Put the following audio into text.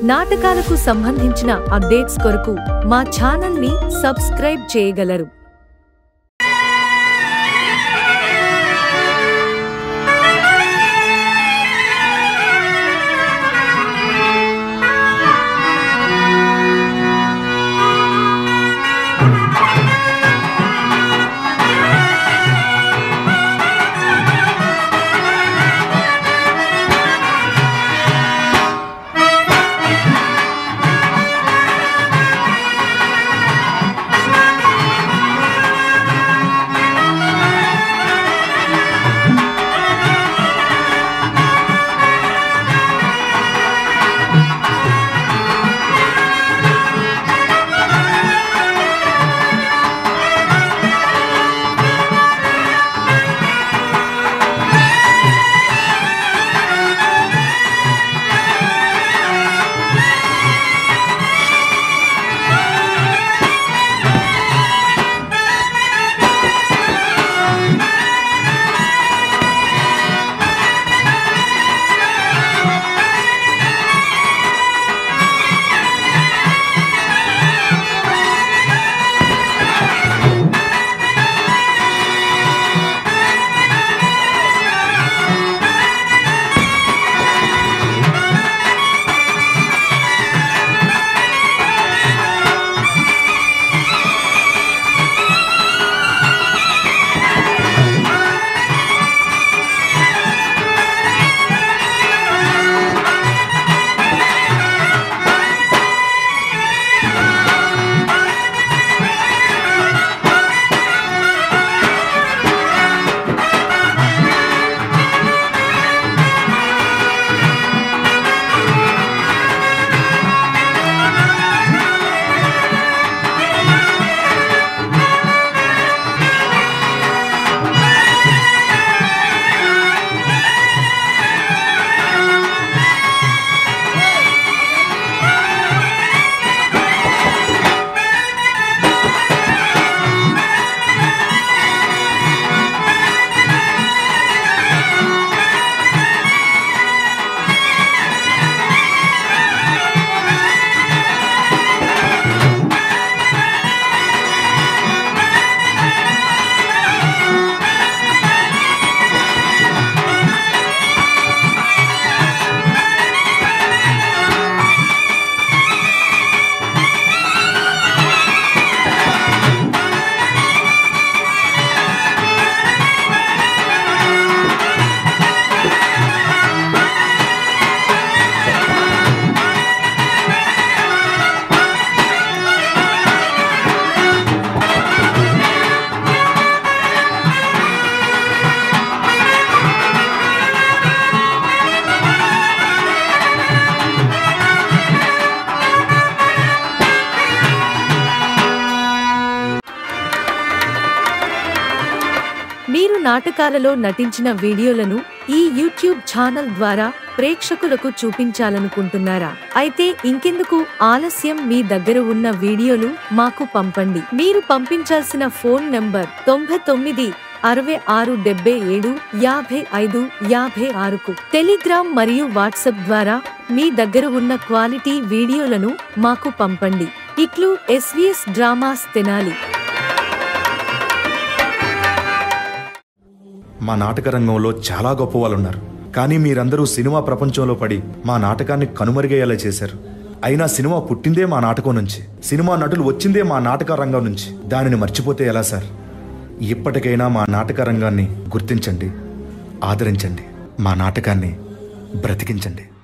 నాటకాలకు సంబంధించిన అప్డేట్స్ కొరకు మా ఛానల్ ని సబ్స్క్రైబ్ చేయగలరు మీరు నాటకాలలో నటించిన వీడియోలను ఈ యూట్యూబ్ ఛానల్ ద్వారా ప్రేక్షకులకు చూపించాలనుకుంటున్నారా అయితే ఇంకెందుకు ఆలస్యం మీ దగ్గర ఉన్న వీడియోలు మాకు పంపండి మీరు పంపించాల్సిన ఫోన్ నంబర్ తొంభై తొమ్మిది అరవై ఆరు డెబ్బై ఏడు యాభై ఐదు యాభై ఆరుకు టెలిగ్రామ్ మరియు వాట్సాప్ ద్వారా మీ దగ్గర ఉన్న క్వాలిటీ వీడియోలను మాకు పంపండి ఇట్లు ఎస్వీఎస్ డ్రామాస్ తెనాలి మా నాటక రంగంలో చాలా గొప్ప వాళ్ళు ఉన్నారు కానీ మీరందరూ సినిమా ప్రపంచంలో పడి మా నాటకాన్ని కనుమరుగయ్యేలా చేశారు అయినా సినిమా పుట్టిందే మా నాటకం నుంచి సినిమా నటులు వచ్చిందే మా నాటక రంగం నుంచి దానిని మర్చిపోతే ఎలా సార్ ఇప్పటికైనా మా నాటక రంగాన్ని గుర్తించండి ఆదరించండి మా నాటకాన్ని బ్రతికించండి